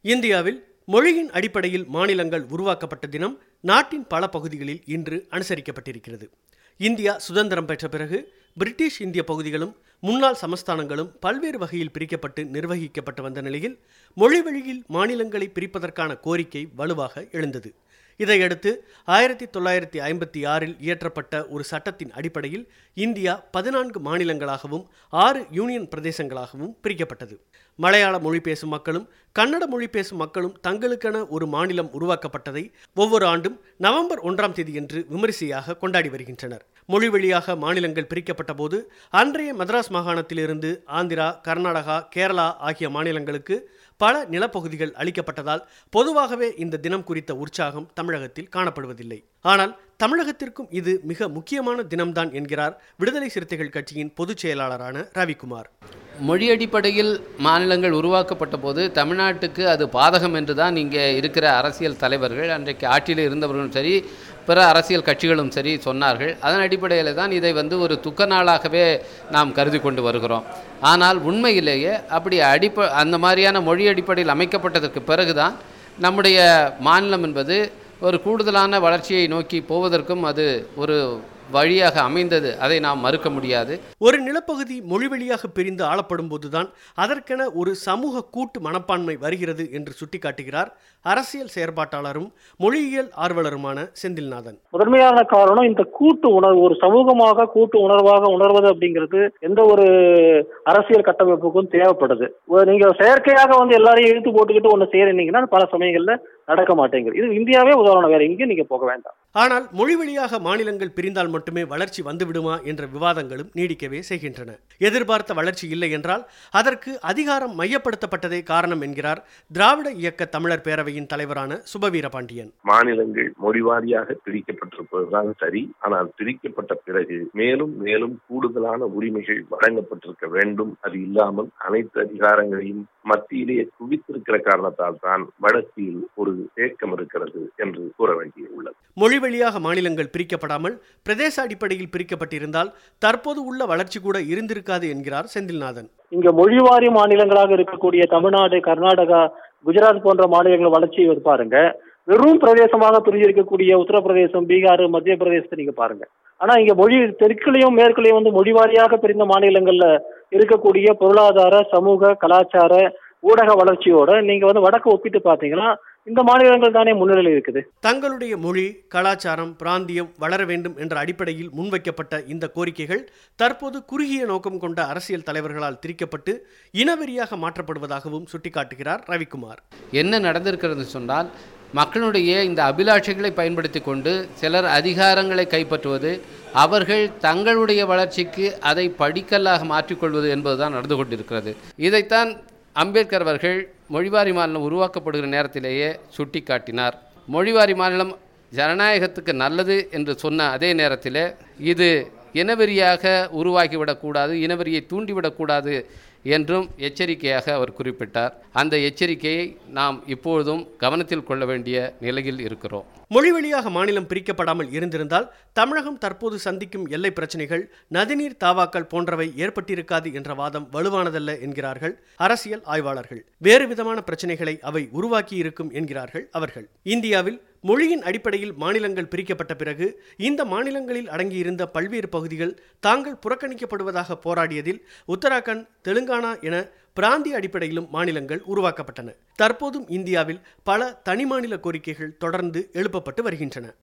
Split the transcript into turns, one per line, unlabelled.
இந்தியாவில் மொழியின் அடிப்படையில் மாநிலங்கள் உருவாக்கப்பட்ட தினம் நாட்டின் பல பகுதிகளில் இன்று அனுசரிக்கப்பட்டிருக்கிறது இந்தியா சுதந்திரம் பெற்ற பிறகு பிரிட்டிஷ் இந்திய பகுதிகளும் முன்னாள் சமஸ்தானங்களும் பல்வேறு வகையில் பிரிக்கப்பட்டு நிர்வகிக்கப்பட்டு வந்த நிலையில் மொழி வழியில் மாநிலங்களை பிரிப்பதற்கான கோரிக்கை வலுவாக எழுந்தது இதையடுத்து ஆயிரத்தி தொள்ளாயிரத்தி ஐம்பத்தி ஆறில் இயற்றப்பட்ட ஒரு சட்டத்தின் அடிப்படையில் இந்தியா பதினான்கு மாநிலங்களாகவும் ஆறு யூனியன் பிரதேசங்களாகவும் பிரிக்கப்பட்டது மலையாள மொழி பேசும் மக்களும் கன்னட மொழி பேசும் மக்களும் தங்களுக்கென ஒரு மாநிலம் உருவாக்கப்பட்டதை ஒவ்வொரு ஆண்டும் நவம்பர் ஒன்றாம் தேதியன்று விமரிசையாக கொண்டாடி வருகின்றனர் மொழி வழியாக மாநிலங்கள் பிரிக்கப்பட்ட போது அன்றைய மദ്രാஸ் மாகாணத்திலிருந்து ஆந்திரா கர்நாடகா கேரளா ஆகிய மாநிலங்களுக்கு பல நிலப்பகுதிகள் அளிக்கப்பட்டதால் பொதுவாகவே இந்த தினம் குறித்த உற்சாகம் தமிழகத்தில் காணப்படுவதில்லை ஆனால் தமிழகத்திற்கும் இது மிக முக்கியமான தினம்தான் என்கிறார் விடுதலை சிறுத்தைகள் கட்சியின் பொதுச் செயலாளரான ரவிக்குமார்
மொழி அடிப்படையில் மாநிலங்கள் உருவாக்கப்பட்ட போது தமிழ்நாட்டுக்கு அது பாதகம் என்று தான் இங்கே இருக்கிற அரசியல் தலைவர்கள் அன்றைக்கு ஆட்சியில் இருந்தவர்களும் சரி பிற அரசியல் கட்சிகளும் சரி சொன்னார்கள் அதன் அடிப்படையில் தான் இதை வந்து ஒரு துக்க நாளாகவே நாம் கருதி கொண்டு வருகிறோம் ஆனால் உண்மையிலேயே அப்படி அடிப்ப அந்த மாதிரியான மொழி அடிப்படையில் அமைக்கப்பட்டதற்கு பிறகுதான் நம்முடைய மாநிலம் என்பது ஒரு கூடுதலான வளர்ச்சியை நோக்கி போவதற்கும் அது ஒரு வழியாக அமைந்தது அதை நாம் மறுக்க முடியாது
ஒரு நிலப்பகுதி மொழி வழியாக பிரிந்து ஆளப்படும் போதுதான் அதற்கென ஒரு சமூக கூட்டு மனப்பான்மை வருகிறது என்று சுட்டிக்காட்டுகிறார் அரசியல் செயற்பாட்டாளரும் மொழியியல் ஆர்வலருமான செந்தில்நாதன்
முதன்மையான காரணம் இந்த கூட்டு உணர்வு ஒரு சமூகமாக கூட்டு உணர்வாக உணர்வது அப்படிங்கிறது எந்த ஒரு அரசியல் கட்டமைப்புக்கும் தேவைப்படுது ஒரு நீங்க செயற்கையாக வந்து எல்லாரையும் இழுத்து போட்டுக்கிட்டு ஒன்று செய்யறீங்கன்னா பல சமயங்கள்ல நடக்க மாட்டேங்குது இது இந்தியாவே உதாரணம் வேற எங்கேயும் நீங்க போக வேண்டாம்
ஆனால் மொழி வழியாக மாநிலங்கள் பிரிந்தால் மட்டுமே வளர்ச்சி வந்துவிடுமா என்ற விவாதங்களும் நீடிக்கவே செய்கின்றன எதிர்பார்த்த வளர்ச்சி இல்லை என்றால் அதற்கு அதிகாரம் மையப்படுத்தப்பட்டதே காரணம் என்கிறார் திராவிட இயக்க தமிழர் பேரவையின் தலைவரான சுபவீர பாண்டியன்
மாநிலங்கள் மொழிவாரியாக பிரிக்கப்பட்டிருப்பதுதான் சரி ஆனால் பிரிக்கப்பட்ட பிறகு மேலும் மேலும் கூடுதலான உரிமைகள் வழங்கப்பட்டிருக்க வேண்டும் அது இல்லாமல் அனைத்து அதிகாரங்களையும் மத்தியிலேயே குவித்திருக்கிற காரணத்தால் தான் வடக்கில் ஒரு தேக்கம் இருக்கிறது என்று கூற வேண்டியுள்ளது
மொழி வழியாக மாநிலங்கள் பிரிக்கப்படாமல் பிரதேச அடிப்படையில் பிரிக்கப்பட்டிருந்தால் தற்போது உள்ள வளர்ச்சி கூட இருந்திருக்காது என்கிறார் செந்தில்நாதன்
இங்க மொழிவாரி மாநிலங்களாக இருக்கக்கூடிய தமிழ்நாடு கர்நாடகா குஜராத் போன்ற மாநிலங்கள் வளர்ச்சியை வந்து பாருங்க வெறும் பிரதேசமாக பிரிஞ்சிருக்கக்கூடிய உத்தரப்பிரதேசம் பீகார் மத்திய பிரதேசத்தை நீங்க பாருங்க ஆனா இங்க மொழி தெற்குலையும் மேற்குலையும் வந்து மொழிவாரியாக பிரிந்த மாநிலங்கள்ல இருக்கக்கூடிய பொருளாதார சமூக கலாச்சார ஊடக வளர்ச்சியோட நீங்க வந்து வடக்கு ஒப்பிட்டு பாத்தீங்கன்னா இந்த மாநிலங்கள் தானே முன்னிலையில் இருக்குது
தங்களுடைய மொழி கலாச்சாரம் பிராந்தியம் வளர வேண்டும் என்ற அடிப்படையில் முன்வைக்கப்பட்ட இந்த கோரிக்கைகள் தற்போது குறுகிய நோக்கம் கொண்ட அரசியல் தலைவர்களால் திரிக்கப்பட்டு இனவெறியாக மாற்றப்படுவதாகவும் சுட்டிக்காட்டுகிறார் ரவிக்குமார்
என்ன நடந்திருக்கிறது சொன்னால் மக்களுடைய இந்த அபிலாஷைகளை பயன்படுத்தி கொண்டு சிலர் அதிகாரங்களை கைப்பற்றுவது அவர்கள் தங்களுடைய வளர்ச்சிக்கு அதை படிக்கல்லாக மாற்றிக்கொள்வது என்பதுதான் நடந்து கொண்டிருக்கிறது இதைத்தான் அம்பேத்கர் அவர்கள் மொழிவாரி மாநிலம் உருவாக்கப்படுகிற நேரத்திலேயே சுட்டி காட்டினார் மொழிவாரி மாநிலம் ஜனநாயகத்துக்கு நல்லது என்று சொன்ன அதே நேரத்தில் இது இனவெறியாக உருவாகிவிடக்கூடாது இனவெறியை தூண்டிவிடக்கூடாது என்றும் எச்சரிக்கையாக அவர் குறிப்பிட்டார் அந்த எச்சரிக்கையை நாம் இப்பொழுதும் கவனத்தில் கொள்ள வேண்டிய நிலையில் இருக்கிறோம்
மொழி வழியாக மாநிலம் பிரிக்கப்படாமல் இருந்திருந்தால் தமிழகம் தற்போது சந்திக்கும் எல்லை பிரச்சனைகள் நதிநீர் தாவாக்கள் போன்றவை ஏற்பட்டிருக்காது என்ற வாதம் வலுவானதல்ல என்கிறார்கள் அரசியல் ஆய்வாளர்கள் வேறு விதமான பிரச்சனைகளை அவை உருவாக்கி இருக்கும் என்கிறார்கள் அவர்கள் இந்தியாவில் மொழியின் அடிப்படையில் மாநிலங்கள் பிரிக்கப்பட்ட பிறகு இந்த மாநிலங்களில் அடங்கியிருந்த பல்வேறு பகுதிகள் தாங்கள் புறக்கணிக்கப்படுவதாக போராடியதில் உத்தராகண்ட் தெலுங்கானா என பிராந்திய அடிப்படையிலும் மாநிலங்கள் உருவாக்கப்பட்டன தற்போதும் இந்தியாவில் பல தனி மாநில கோரிக்கைகள் தொடர்ந்து எழுப்பப்பட்டு வருகின்றன